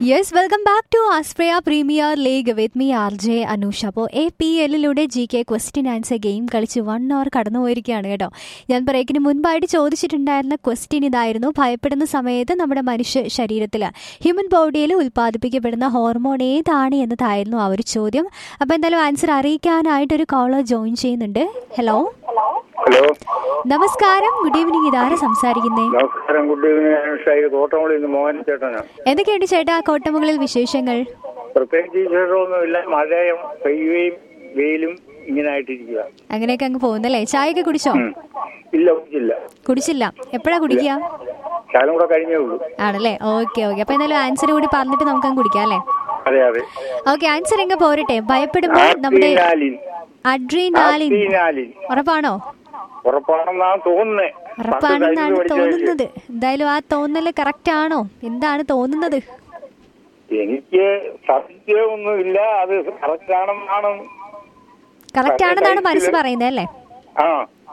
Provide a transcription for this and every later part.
Yes welcome back to Aspraya premier league with me R J Anusha അപ്പോൾ A P എല്ലിലൂടെ G K question answer game കളിച്ച് one hour കടന്നു പോയിരിക്കുകയാണ് കേട്ടോ ഞാൻ ബ്രേക്കിന് മുൻപായിട്ട് ചോദിച്ചിട്ടുണ്ടായിരുന്ന ക്വസ്റ്റ്യൻ ഇതായിരുന്നു ഭയപ്പെടുന്ന സമയത്ത് നമ്മുടെ മനുഷ്യ ശരീരത്തിൽ ഹ്യൂമൻ ബോഡിയിൽ ഉൽപ്പാദിപ്പിക്കപ്പെടുന്ന ഹോർമോൺ ഏതാണ് എന്നതായിരുന്നു ആ ഒരു ചോദ്യം അപ്പോൾ എന്തായാലും ആൻസർ അറിയിക്കാനായിട്ടൊരു കോളർ ജോയിൻ ചെയ്യുന്നുണ്ട് ഹലോ ഹലോ നമസ്കാരം ഗുഡ് ഈവനിങ് ഇതാരാ സംസാരിക്കുന്നേ നമസ്കാരം ഗുഡ് ഈവനിങ് തോട്ടമുള്ളിൽ നിന്ന് മോഹൻ ചേട്ടനാണ് എന്തൊക്കെയുണ്ട് ചേട്ടാ കോട്ടമുകളിൽ വിശേഷങ്ങൾ പ്രത്യേകിച്ച് വിശേഷമൊന്നുമില്ല മഴയും പെയ്യുകയും വെയിലും ഇങ്ങനെ ആയിട്ടിരിക്കുക അങ്ങനെയൊക്കെ അങ്ങ് പോകുന്നല്ലേ ചായയൊക്കെ കുടിച്ചോ ഉം. ഇല്ല കുടിച്ചില്ല കുടിച്ചില്ല എപ്പോഴാ കുടിക്കുക കാലം കൂടെ കഴിഞ്ഞേ ഉള്ളൂ ആണല്ലേ ഓക്കെ ഓക്കെ അപ്പൊ എന്തായാലും ആൻസർ കൂടി പറഞ്ഞിട്ട് നമുക്ക് അങ്ങ് കുടിക്കാം അല്ലേ അതെ അതെ ഓക്കെ ആൻസർ എങ്ങ പോരട്ടെ ഭയപ്പെടുമ്പോൾ നമ്മുടെ ആർട്ടിനാലിൻ അഡ്രീനാലിൻ ആർട്ടിനാലിൻ ഉറപ്പാണോ ഉറപ്പാണെന്നാണ് തോന്നുന്നത് ഉറപ്പാണെന്നാണ് തോന്നുന്നത് എന്തായാലും ആ തോന്നല് കറക്റ്റ് ആണോ എന്താണ് തോന്നുന്നത് എനിക്ക് സത്യമൊന്നുമില്ല അത് കറക്റ്റ് ആണെന്നാണ് കറക്റ്റ് ആണെന്നാണ് മനസ്സ് പറയുന്നത് അല്ലേ ആ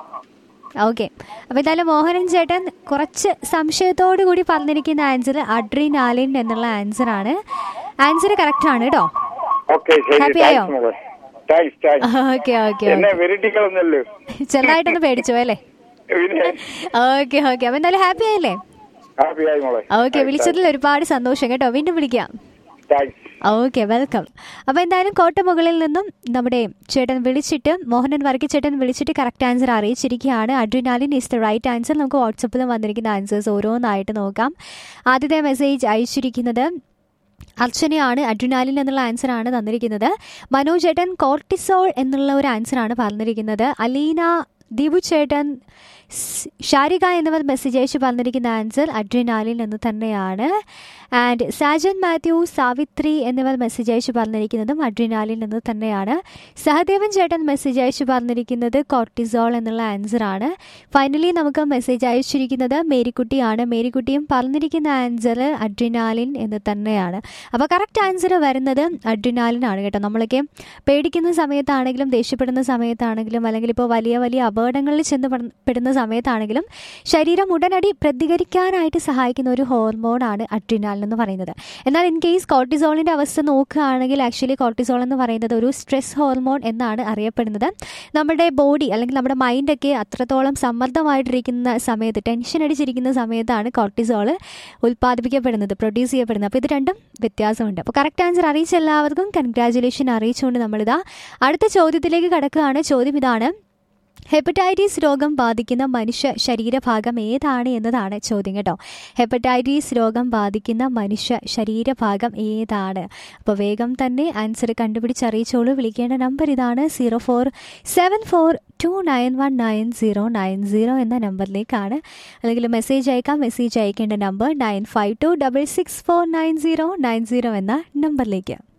ഓക്കെ അപ്പൊ എന്തായാലും മോഹനൻ ചേട്ടൻ കുറച്ച് സംശയത്തോടു കൂടി പറഞ്ഞിരിക്കുന്ന ആൻസർ അഡ്രീനാലിൻ എന്നുള്ള ആൻസർ ആണ് ആൻസർ കറക്റ്റ് ആണ് കേട്ടോ ഓക്കെ ശരി Happy ആയോ? താങ്ക്സ് മോളെ താങ്ക്സ് താങ്ക്സ് ഓക്കെ ഓക്കെ എന്നെ വെരിട്ടിക്കളഞ്ഞല്ലോ ചെറുതായിട്ടൊന്ന് പേടിച്ചോ അല്ലേ പിന്നെ ഓക്കെ ഓക്കെ അപ്പൊ എന്തായാലും ഹാപ്പി ആയില്ലേ ഹാപ്പിയായി മോളെ ഓക്കെ വിളിച്ചതിൽ ഒരുപാട് സന്തോഷം കേട്ടോ വീണ്ടും വിളിക്കാം താങ്ക്സ് ഓക്കെ വെൽക്കം അപ്പോൾ എന്തായാലും കോട്ടമുകളിൽ നിന്നും നമ്മുടെ ചേട്ടൻ വിളിച്ചിട്ട് മോഹനൻ വർക്കി ചേട്ടൻ വിളിച്ചിട്ട് കറക്റ്റ് ആൻസർ അറിയിച്ചിരിക്കുകയാണ് adrenaline is the right answer നമുക്ക് വാട്സപ്പിലും വന്നിരിക്കുന്ന ആൻസേഴ്സ് ഓരോന്നായിട്ട് നോക്കാം ആദ്യത്തെ മെസ്സേജ് അയച്ചിരിക്കുന്നത് അർച്ചനയാണ് അഡ്രിനാലിൻ എന്നുള്ള ആൻസർ ആണ് തന്നിരിക്കുന്നത് മനോജ് ചേട്ടൻ കോർട്ടിസോൾ എന്നുള്ള ഒരു ആൻസർ ആണ് പറഞ്ഞിരിക്കുന്നത് അലീന ദീപു ചേട്ടൻ സ്- ഷാരിക എന്നിവർ മെസ്സേജ് അയച്ച് പറഞ്ഞിരിക്കുന്ന ആൻസർ അഡ്രിനാലിൻ എന്ന് തന്നെയാണ് ആൻഡ് സാജൻ മാത്യു സാവിത്രി എന്നിവർ മെസ്സേജ് അയച്ച് പറഞ്ഞിരിക്കുന്നതും അഡ്രിനാലിൻ എന്ന് തന്നെയാണ് സഹദേവൻ ചേട്ടൻ മെസ്സേജ് അയച്ച് പറഞ്ഞിരിക്കുന്നത് കോർട്ടിസോൾ എന്നുള്ള ആൻസർ ആണ് ഫൈനലി നമുക്ക് മെസ്സേജ് അയച്ചിരിക്കുന്നത് മേരിക്കുട്ടിയാണ് മേരിക്കുട്ടിയും പറഞ്ഞിരിക്കുന്ന ആൻസർ അഡ്രിനാലിൻ എന്ന് തന്നെയാണ് അപ്പോൾ കറക്റ്റ് ആൻസർ വരുന്നത് അഡ്രിനാലിൻ ആണ് കേട്ടോ നമ്മളൊക്കെ പേടിക്കുന്ന സമയത്താണെങ്കിലും ദേഷ്യപ്പെടുന്ന സമയത്താണെങ്കിലും അല്ലെങ്കിൽ ഇപ്പോൾ വലിയ വലിയ അപകടങ്ങളിൽ ചെന്ന് പെട- പെടുന്ന സമയത്താണെങ്കിലും ശരീരം ഉടനടി പ്രതികരിക്കാനായിട്ട് സഹായിക്കുന്ന ഒരു ഹോർമോണാണ് അഡ്രിനാലിൻ എന്ന് പറയുന്നത് എന്നാൽ ഇൻ കേസ് കോർട്ടിസോളിൻ്റെ അവസ്ഥ നോക്കുകയാണെങ്കിൽ ആക്ച്വലി കോർട്ടിസോൾ എന്ന് പറയുന്നത് ഒരു സ്ട്രെസ് ഹോർമോൺ എന്നാണ് അറിയപ്പെടുന്നത് നമ്മുടെ ബോഡി അല്ലെങ്കിൽ നമ്മുടെ മൈൻഡൊക്കെ അത്രത്തോളം സമ്മർദ്ദമായിട്ടിരിക്കുന്ന സമയത്ത് ടെൻഷൻ അടിച്ചിരിക്കുന്ന സമയത്താണ് കോർട്ടിസോൾ ഉൽപ്പാദിപ്പിക്കപ്പെടുന്നത് പ്രൊഡ്യൂസ് ചെയ്യപ്പെടുന്നത് അപ്പോൾ ഇത് രണ്ടും വ്യത്യാസമുണ്ട് അപ്പോൾ കറക്റ്റ് ആൻസർ അറിയിച്ച എല്ലാവർക്കും കൺഗ്രാജുലേഷൻ അറിയിച്ചുകൊണ്ട് നമ്മളിതാ അടുത്ത ചോദ്യത്തിലേക്ക് കടക്കുകയാണ് ചോദ്യം ഇതാണ് ഹെപ്പറ്റൈറ്റിസ് രോഗം ബാധിക്കുന്ന മനുഷ്യ ശരീരഭാഗം ഏതാണ് എന്നതാണ് ചോദ്യം കേട്ടോ ഹെപ്പറ്റൈറ്റിസ് രോഗം ബാധിക്കുന്ന മനുഷ്യ ശരീരഭാഗം ഏതാണ് അപ്പോൾ വേഗം തന്നെ ആൻസർ കണ്ടുപിടിച്ചറിയിച്ചോളൂ വിളിക്കേണ്ട നമ്പർ ഇതാണ് zero four seven four two nine one nine zero nine zero എന്ന നമ്പറിലേക്കാണ് അല്ലെങ്കിൽ മെസ്സേജ് അയക്കാം മെസ്സേജ് അയക്കേണ്ട number nine five two double six four nine zero nine zero എന്ന നമ്പറിലേക്ക്